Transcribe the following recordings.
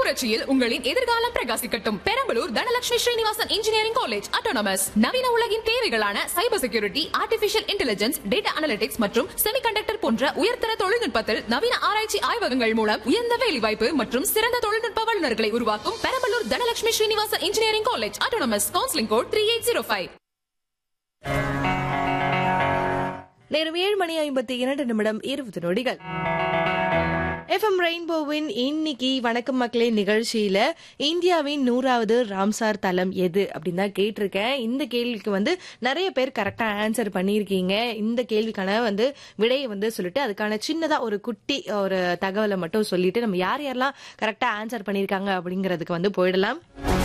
புரட்சியில் உங்களின் எதிர்காலம் பிரகாசிக்கட்டும் Perambalur Dhanalakshmi Srinivasan engineering college autonomous நவீன உலகின் தேவைகளான cyber security artificial intelligence data analytics மற்றும் செமிகண்டக்டர் போன்ற உயர்தர தொழில்நுட்பத்தில் நவீன ஆராய்ச்சி ஆய்வகங்கள் மூலம் உயர்ந்த வேலைவாய்ப்பு மற்றும் சிறந்த தொழில்நுட்ப வல்லுநர்களை உருவாக்கும் Perambalur Dhanalakshmi Srinivasan engineering college autonomous counselling code three eight zero five நேரம் ஏழு மணி ஐம்பத்தி இரண்டு நிமிடம் இருபது நொடிகள் எஃப்எம் ரெயின்போவின் இன்னைக்கு வணக்கம் மக்களே நிகழ்ச்சியில இந்தியாவின் நூறாவது ராம்சார் தலம் எது அப்படின்னு தான் கேட்டிருக்கேன் இந்த கேள்விக்கு வந்து நிறைய பேர் கரெக்டா ஆன்சர் பண்ணியிருக்கீங்க இந்த கேள்விக்கான வந்து விடையை வந்து சொல்லிட்டு அதுக்கான சின்னதா ஒரு குட்டி ஒரு தகவலை மட்டும் சொல்லிட்டு நம்ம யார் யாரெல்லாம் கரெக்டா ஆன்சர் பண்ணியிருக்காங்க அப்படிங்கிறதுக்கு வந்து போயிடலாம்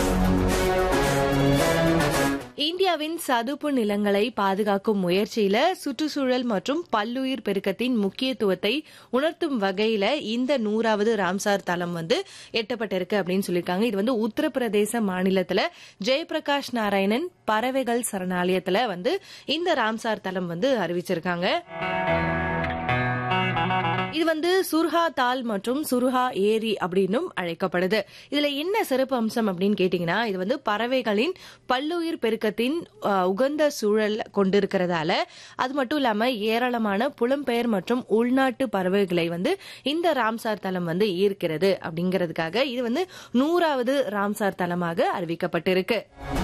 இந்தியாவின் சதுப்பு நிலங்களை பாதுகாக்கும் முயற்சியில சுற்றுச்சூழல் மற்றும் பல்லுயிர் பெருக்கத்தின் முக்கியத்துவத்தை உணர்த்தும் வகையில இந்த நூறாவது ராம்சார் தலம் வந்து எட்டப்பட்டிருக்கு அப்படின்னு சொல்லியிருக்காங்க இது வந்து உத்தரப்பிரதேச மாநிலத்துல ஜெயபிரகாஷ் நாராயணன் பறவைகள் சரணாலயத்துல வந்து இந்த ராம்சார் தலம் வந்து அறிவிச்சிருக்காங்க இது வந்து சுர்ஹா தால் மற்றும் சுர்ஹா ஏரி அப்படின்னும் அழைக்கப்படுது இதுல என்ன சிறப்பு அம்சம் அப்படின்னு கேட்டீங்கன்னா இது வந்து பறவைகளின் பல்லுயிர் பெருக்கத்தின் அஹ், உகந்த சூழல் கொண்டிருக்கிறதால அது மட்டும் இல்லாம ஏராளமான புலம்பெயர் மற்றும் உள்நாட்டு பறவைகளை வந்து இந்த ராம்சார் தலம் வந்து ஈர்க்கிறது அப்படிங்கிறதுக்காக இது வந்து நூறாவது ராம்சார் தலமாக அறிவிக்கப்பட்டிருக்கு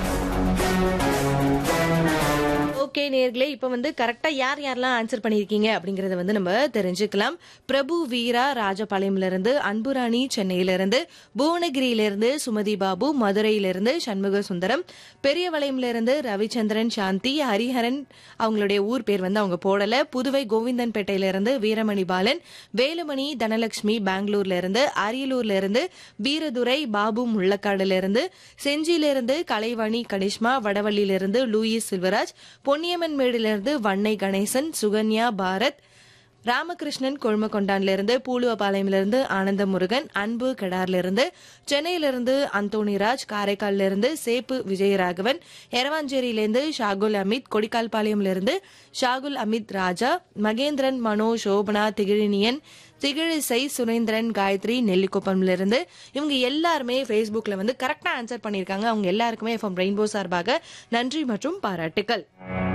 ஓகே நேர்களே இப்ப வந்து கரெக்டா யார் யாரெல்லாம் ஆன்சர் பண்ணிருக்கீங்க அப்படிங்கறத வந்து நம்ம தெரிஞ்சுக்கலாம் பிரபு வீரா ராஜபாளையம்ல இருந்து அன்புராணி சென்னையில இருந்து புவனகிரியில இருந்து சுமதி பாபு மதுரையில இருந்து சண்முக சுந்தரம் பெரியவளையம்ல இருந்து ரவிச்சந்திரன் சாந்தி ஹரிஹரன் அவங்களுடைய ஊர் பேர் வந்து அவங்க போடல புதுவை கோவிந்தன்பேட்டையில இருந்து வீரமணி பாலன் வேலுமணி தனலட்சுமி பெங்களூர்ல இருந்து அரியலூர்ல இருந்து வீரதுரை பாபு முள்ளக்காடுல இருந்து செஞ்சியில இருந்து கலைவாணி கனிஷ்மா வடவள்ளியில இருந்து லூயிஸ் செல்வராஜ் பொன்னியம்மன் மேடிலிருந்து வன்னை கணேசன் சுகன்யா பாரத் ராமகிருஷ்ணன் கொழுமக்கொண்டான்ல இருந்து பூலுவபாளையம்ல இருந்து ஆனந்த முருகன் அன்பு கெடார்ல இருந்து சென்னையில இருந்து அந்தோணிராஜ் காரைக்கால்ல இருந்து சேப்பு விஜயராகவன் எரவாஞ்சேரியில இருந்து ஷாகுல் அமித் கொடிக்கால்பாளையம்ல இருந்து ஷாகுல் அமித் ராஜா மகேந்திரன் மனோ சோபனா திகிழினியன் திகிழிசை சுரேந்திரன் காயத்ரி நெல்லிக்குப்பம்ல இருந்து இவங்க எல்லாருமே ஃபேஸ்புக்ல வந்து கரெக்டா ஆன்சர் பண்ணியிருக்காங்க அவங்க எல்லாருக்குமே எஃப்எம் ரெயின்போ சார்பாக நன்றி மற்றும் பாராட்டுக்கள்